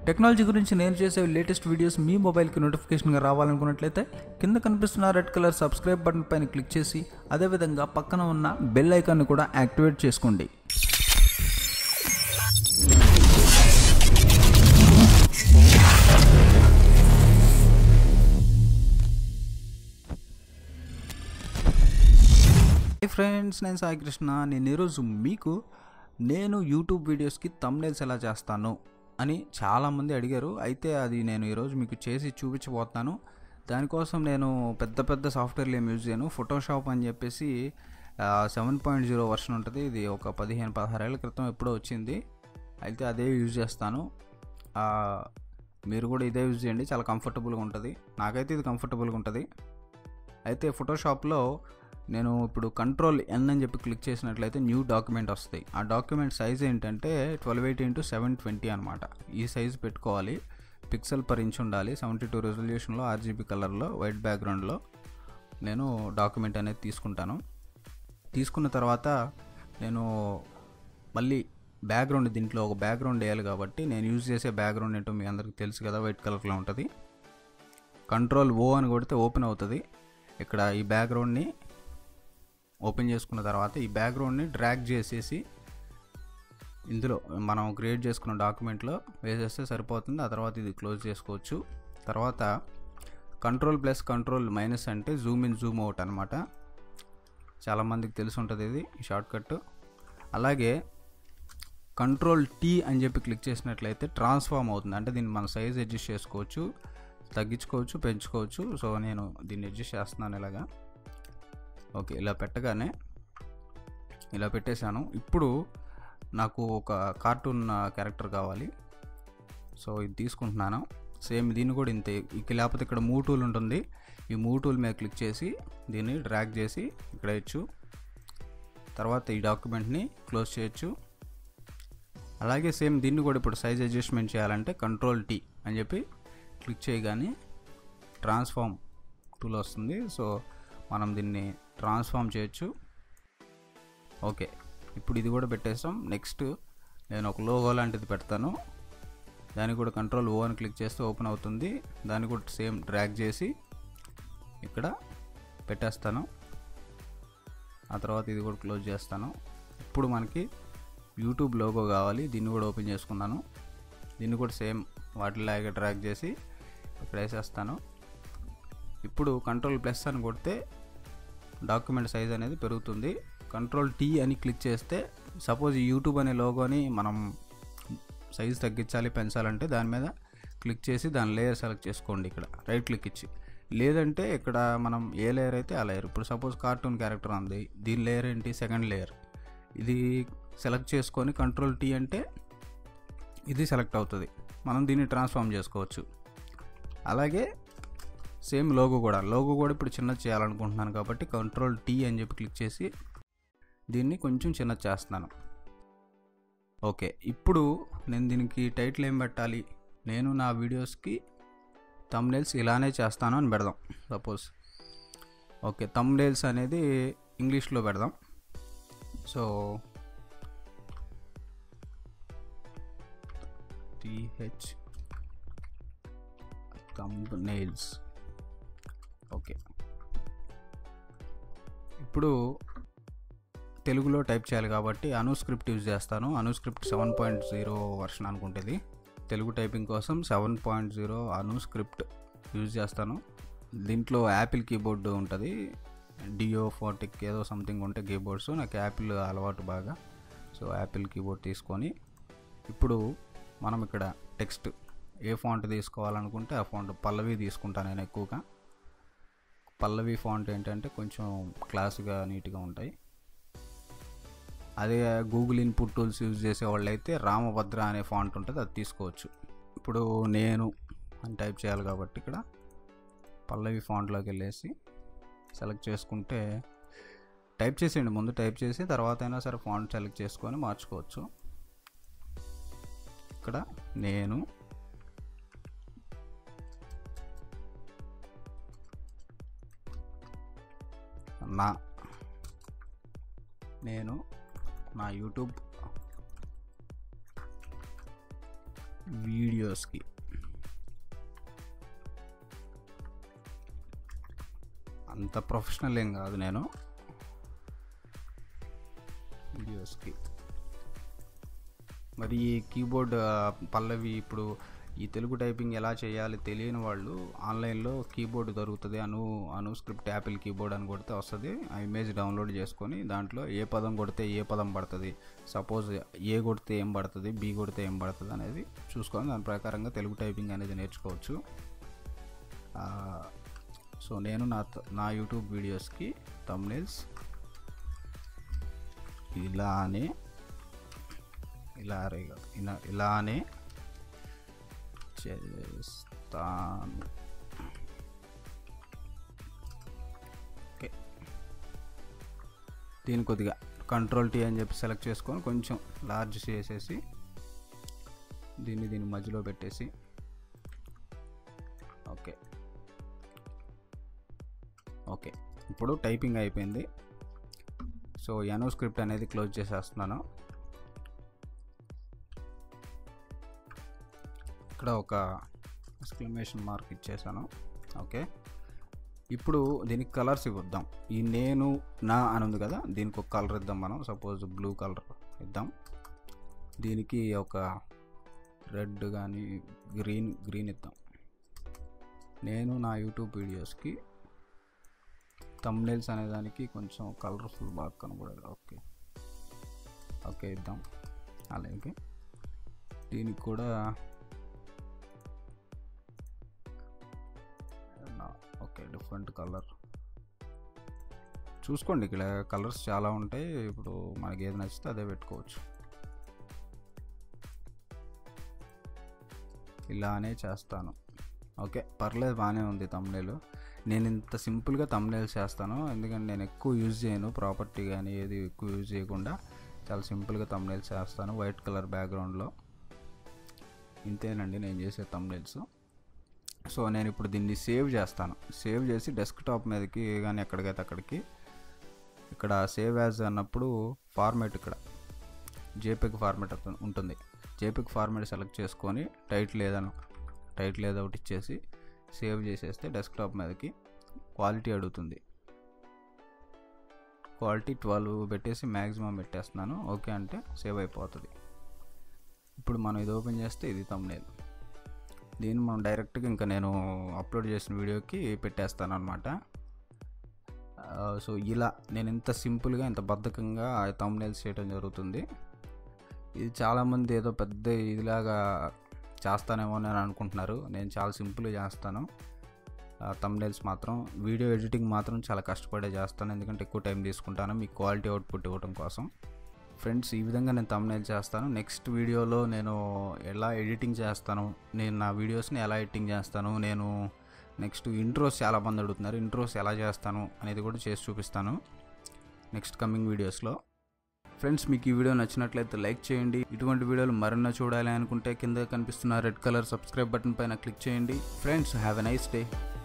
technology గురించి నేను చేసే లేటెస్ట్ వీడియోస్ మీ మొబైల్కి నోటిఫికేషన్గా రావాలనుకున్నట్లయితే కింద కనిపిస్తున్న రెడ్ కలర్ సబ్స్క్రైబ్ బటన్ పైన క్లిక్ చేసి అదేవిధంగా పక్కన ఉన్న బెల్ ఐకాన్ని కూడా యాక్టివేట్ చేసుకోండి హై ఫ్రెండ్స్ నేను సాయి కృష్ణ నేను ఈరోజు మీకు నేను యూట్యూబ్ వీడియోస్కి తమ్నేల్స్ ఎలా చేస్తాను అని చాలామంది అడిగారు అయితే అది నేను ఈరోజు మీకు చేసి చూపించబోతున్నాను దానికోసం నేను పెద్ద పెద్ద సాఫ్ట్వేర్లు ఏం యూజ్ చేయను ఫోటోషాప్ అని చెప్పేసి సెవెన్ పాయింట్ జీరో వర్షన్ ఉంటుంది ఇది ఒక పదిహేను పదహారేళ్ల క్రితం ఎప్పుడో వచ్చింది అయితే అదే యూజ్ చేస్తాను ఆ, మీరు కూడా ఇదే యూజ్ చేయండి చాలా కంఫర్టబుల్గా ఉంటుంది నాకైతే ఇది కంఫర్టబుల్గా ఉంటుంది అయితే ఫోటోషాప్లో నేను ఇప్పుడు కంట్రోల్ ఎన్ అని చెప్పి క్లిక్ చేసినట్లయితే న్యూ డాక్యుమెంట్ వస్తాయి ఆ డాక్యుమెంట్ సైజ్ ఏంటంటే twelve eighty into seven twenty అనమాట ఈ సైజ్ పెట్టుకోవాలి పిక్సెల్ పర్ ఇంచ్ ఉండాలి సెవెంటీ టూ రెజల్యూషన్లో ఆర్జీబీ కలర్లో వైట్ బ్యాక్గ్రౌండ్లో నేను డాక్యుమెంట్ అనేది తీసుకుంటాను తీసుకున్న తర్వాత నేను మళ్ళీ బ్యాక్గ్రౌండ్ దీంట్లో ఒక బ్యాక్గ్రౌండ్ వేయాలి కాబట్టి నేను యూజ్ చేసే బ్యాక్గ్రౌండ్ ఏంటో మీ అందరికీ తెలుసు కదా వైట్ కలర్లో ఉంటుంది కంట్రోల్ ఓ అని కొడితే ఓపెన్ అవుతుంది ఇక్కడ ఈ బ్యాక్గ్రౌండ్ని ఓపెన్ చేసుకున్న తర్వాత ఈ బ్యాక్గ్రౌండ్ని డ్రాగ్ చేసేసి ఇందులో మనం క్రియేట్ చేసుకున్న డాక్యుమెంట్లో వేసేస్తే సరిపోతుంది ఆ తర్వాత ఇది క్లోజ్ చేసుకోవచ్చు తర్వాత కంట్రోల్ ప్లస్ కంట్రోల్ మైనస్ అంటే జూమ్ ఇన్ జూమ్ అవుట్ అనమాట చాలామందికి తెలిసి ఉంటుంది ఇది షార్ట్ కట్ అలాగే కంట్రోల్ టీ అని చెప్పి క్లిక్ చేసినట్లయితే ట్రాన్స్ఫార్మ్ అవుతుంది అంటే దీన్ని మన సైజ్ అడ్జస్ట్ చేసుకోవచ్చు తగ్గించుకోవచ్చు పెంచుకోవచ్చు సో నేను దీన్ని అడ్జస్ట్ చేస్తున్నాను ఇలాగా ఓకే ఇలా పెట్టగానే ఇలా పెట్టేశాను ఇప్పుడు నాకు ఒక కార్టూన్ క్యారెక్టర్ కావాలి సో ఇది తీసుకుంటున్నాను సేమ్ దీన్ని కూడా ఇంతే ఇక లేకపోతే ఇక్కడ మూ టూల్ ఉంటుంది ఈ మూ టూల్ మీద క్లిక్ చేసి దీన్ని డ్రాగ్ చేసి ఇక్కడ ఇచ్చు తర్వాత ఈ డాక్యుమెంట్ని క్లోజ్ చేయొచ్చు అలాగే సేమ్ దీన్ని కూడా ఇప్పుడు సైజ్ అడ్జస్ట్మెంట్ చేయాలంటే కంట్రోల్ టీ అని చెప్పి క్లిక్ చేయగానే ట్రాన్స్ఫార్మ్ టూల్ వస్తుంది సో మనం దీన్ని ట్రాన్స్ఫార్మ్ చేయొచ్చు ఓకే ఇప్పుడు ఇది కూడా పెట్టేస్తాం నెక్స్ట్ నేను ఒక లోగో లాంటిది పెడతాను దానికి కూడా కంట్రోల్ ఓ అని క్లిక్ చేస్తే ఓపెన్ అవుతుంది దాన్ని కూడా సేమ్ డ్రాగ్ చేసి ఇక్కడ పెట్టేస్తాను ఆ తర్వాత ఇది కూడా క్లోజ్ చేస్తాను ఇప్పుడు మనకి యూట్యూబ్ లోగో కావాలి దీన్ని కూడా ఓపెన్ చేసుకున్నాను దీన్ని కూడా సేమ్ వాటిలాగా డ్రాగ్ చేసి ఇక్కడ వేసేస్తాను ఇప్పుడు కంట్రోల్ ప్లస్ అని కొడితే డాక్యుమెంట్ సైజ్ అనేది పెరుగుతుంది కంట్రోల్ టీ అని క్లిక్ చేస్తే సపోజ్ ఈ యూట్యూబ్ అనే లోగోని మనం సైజ్ తగ్గించాలి పెంచాలంటే దాని మీద క్లిక్ చేసి దాని లేయర్ సెలెక్ట్ చేసుకోండి ఇక్కడ రైట్ క్లిక్ ఇచ్చి లేదంటే ఇక్కడ మనం ఏ లేయర్ అయితే ఆ లేయర్ ఇప్పుడు సపోజ్ కార్టూన్ క్యారెక్టర్ ఉంది దీని లేయర్ ఏంటి సెకండ్ లేయర్ ఇది సెలెక్ట్ చేసుకొని కంట్రోల్ టీ అంటే ఇది సెలెక్ట్ అవుతుంది మనం దీన్ని ట్రాన్స్ఫార్మ్ చేసుకోవచ్చు అలాగే సేమ్ లోగో కూడా లోగో కూడా ఇప్పుడు చిన్నది చేయాలనుకుంటున్నాను కాబట్టి కంట్రోల్ టీ అని చెప్పి క్లిక్ చేసి దీన్ని కొంచెం చిన్నది చేస్తున్నాను ఓకే ఇప్పుడు నేను దీనికి టైటిల్ ఏం పెట్టాలి నేను నా వీడియోస్కి తమ్నేల్స్ ఇలానే చేస్తాను అని పెడదాం సపోజ్ ఓకే తమ్నేల్స్ అనేది ఇంగ్లీష్లో పెడదాం సో టిహెచ్ నెయిల్స్ ఓకే ఇప్పుడు తెలుగులో టైప్ చేయాలి కాబట్టి అనుస్క్రిప్ట్ యూజ్ చేస్తాను Anuscript seven point zero version అనుకుంటుంది తెలుగు టైపింగ్ కోసం seven point zero Anuscript use చేస్తాను దీంట్లో యాపిల్ కీబోర్డ్ ఉంటుంది డియో ఫోటిక్ ఏదో సంథింగ్ ఉంటే కీబోర్డ్స్ నాకు యాపిల్ అలవాటు బాగా సో యాపిల్ కీబోర్డ్ తీసుకొని ఇప్పుడు మనం ఇక్కడ టెక్స్ట్ ఏ ఫాంట్ తీసుకోవాలనుకుంటే ఆ ఫాంట్ పల్లవి తీసుకుంటాను నేను ఎక్కువగా పల్లవి ఫాంట్ ఏంటంటే కొంచెం క్లాస్గా నీట్గా ఉంటాయి అదే గూగుల్ ఇన్పుట్ టూల్స్ యూజ్ చేసే వాళ్ళైతే రామభద్ర అనే ఫాంట్ ఉంటుంది అది తీసుకోవచ్చు ఇప్పుడు నేను అని టైప్ చేయాలి కాబట్టి ఇక్కడ పల్లవి ఫాంట్లోకి వెళ్ళేసి సెలెక్ట్ చేసుకుంటే టైప్ చేసేయండి ముందు టైప్ చేసి తర్వాత అయినా సరే ఫాంట్ సెలెక్ట్ చేసుకొని మార్చుకోవచ్చు ఇక్కడ నేను నా నేను నా యూట్యూబ్ వీడియోస్కి అంత ప్రొఫెషనల్ ఏం కాదు నేను వీడియోస్కి మరి ఈ కీబోర్డ్ ఆ, పల్లవి ఇప్పుడు ఈ తెలుగు టైపింగ్ ఎలా చేయాలి తెలియని వాళ్ళు ఆన్లైన్లో కీబోర్డ్ దొరుకుతుంది Anu Anuscript Apple keyboard అని కొడితే వస్తుంది ఆ ఇమేజ్ డౌన్లోడ్ చేసుకొని దాంట్లో ఏ పదం కొడితే ఏ పదం పడుతుంది సపోజ్ ఏ కొడితే ఏం పడుతుంది బి కొడితే ఏం పడుతుంది అనేది చూసుకొని దాని ప్రకారంగా తెలుగు టైపింగ్ అనేది నేర్చుకోవచ్చు ఆ, సో నేను నా త- నా యూట్యూబ్ వీడియోస్కి తమ్నేల్స్ ఇలానే ఇలా రే- ఇలా ఇలానే చేస్తాను ఓకే దీని కొద్దిగా కంట్రోల్ టీ అని చెప్పి సెలెక్ట్ చేసుకొని కొంచెం లార్జ్ చేసేసి దీన్ని దీని మధ్యలో పెట్టేసి ఓకే ఓకే ఇప్పుడు టైపింగ్ అయిపోయింది సో ఎనో స్క్రిప్ట్ అనేది క్లోజ్ చేసేస్తున్నాను ఇక్కడ ఒక ఎక్స్క్లమేషన్ మార్క్ ఇచ్చేసాను ఓకే ఇప్పుడు దీనికి కలర్స్ ఇవ్వద్దాం ఈ నేను నా అని ఉంది కదా దీనికి ఒక కలర్ ఇద్దాం మనం సపోజ్ బ్లూ కలర్ ఇద్దాం దీనికి ఒక రెడ్ కానీ గ్రీన్ గ్రీన్ ఇద్దాం నేను నా యూట్యూబ్ వీడియోస్కి తమ్నేల్స్ అనే దానికి కొంచెం కలర్ఫుల్ బాగా కనబడాలి ఓకే ఓకే ఇద్దాం అలాగే దీనికి కూడా ఓకే డిఫరెంట్ కలర్ చూసుకోండి ఇక్కడ కలర్స్ చాలా ఉంటాయి ఇప్పుడు మనకి ఏది నచ్చితే అదే పెట్టుకోవచ్చు ఇలానే చేస్తాను ఓకే పర్లేదు బాగానే ఉంది తమ్నేలు నేను ఇంత సింపుల్గా తమ్నేల్స్ చేస్తాను ఎందుకంటే నేను ఎక్కువ యూజ్ చేయను ప్రాపర్టీ కానీ ఏది ఎక్కువ యూజ్ చేయకుండా చాలా సింపుల్గా తమ్నేల్స్ చేస్తాను వైట్ కలర్ బ్యాక్గ్రౌండ్లో ఇంతేనండి నేను చేసే తమ్నేల్స్ సో నేను ఇప్పుడు దీన్ని సేవ్ చేస్తాను సేవ్ చేసి డెస్క్టాప్ మీదకి కానీ ఎక్కడికైతే అక్కడికి ఇక్కడ సేవ్ యాజ్ అన్నప్పుడు ఫార్మేట్ ఇక్కడ జేపిక్ ఫార్మేట్ ఉంటుంది జేపిక్ ఫార్మేట్ సెలెక్ట్ చేసుకొని టైటిల్ ఏదైనా టైటిల్ ఏదో ఒకటి ఇచ్చేసి సేవ్ చేసేస్తే డెస్క్టాప్ మీదకి క్వాలిటీ అడుగుతుంది క్వాలిటీ ట్వెల్వ్ పెట్టేసి మ్యాక్సిమం పెట్టేస్తున్నాను ఓకే అంటే సేవ్ అయిపోతుంది ఇప్పుడు మనం ఇది ఓపెన్ చేస్తే ఇది తమ్నేల్ దీన్ని మనం డైరెక్ట్గా ఇంకా నేను అప్లోడ్ చేసిన వీడియోకి పెట్టేస్తాను అనమాట సో ఇలా నేను ఇంత సింపుల్గా ఇంత బద్ధకంగా తమ్నేల్స్ చేయడం జరుగుతుంది ఇది చాలామంది ఏదో పెద్ద ఇదిలాగా చేస్తానేమో అని అనుకుంటున్నారు నేను చాలా సింపుల్గా చేస్తాను తమ్నేల్స్ మాత్రం వీడియో ఎడిటింగ్ మాత్రం చాలా కష్టపడే చేస్తాను ఎందుకంటే ఎక్కువ టైం తీసుకుంటాను మీకు క్వాలిటీ అవుట్పుట్ ఇవ్వడం కోసం ఫ్రెండ్స్ ఈ విధంగా నేను తమ్నేల్ చేస్తాను నెక్స్ట్ వీడియోలో నేను ఎలా ఎడిటింగ్ చేస్తాను నేను నా వీడియోస్ని ఎలా ఎడిటింగ్ చేస్తాను నేను నెక్స్ట్ ఇంట్రోస్ చాలా మంది అడుగుతున్నారు ఇంట్రోస్ ఎలా చేస్తాను అనేది కూడా చేసి చూపిస్తాను నెక్స్ట్ కమింగ్ వీడియోస్లో ఫ్రెండ్స్ మీకు ఈ వీడియో నచ్చినట్లయితే లైక్ చేయండి ఇటువంటి వీడియోలు మరెన్నో చూడాలి అనుకుంటే కింద కనిపిస్తున్న రెడ్ కలర్ సబ్స్క్రైబ్ బటన్ పైన క్లిక్ చేయండి friends have a nice day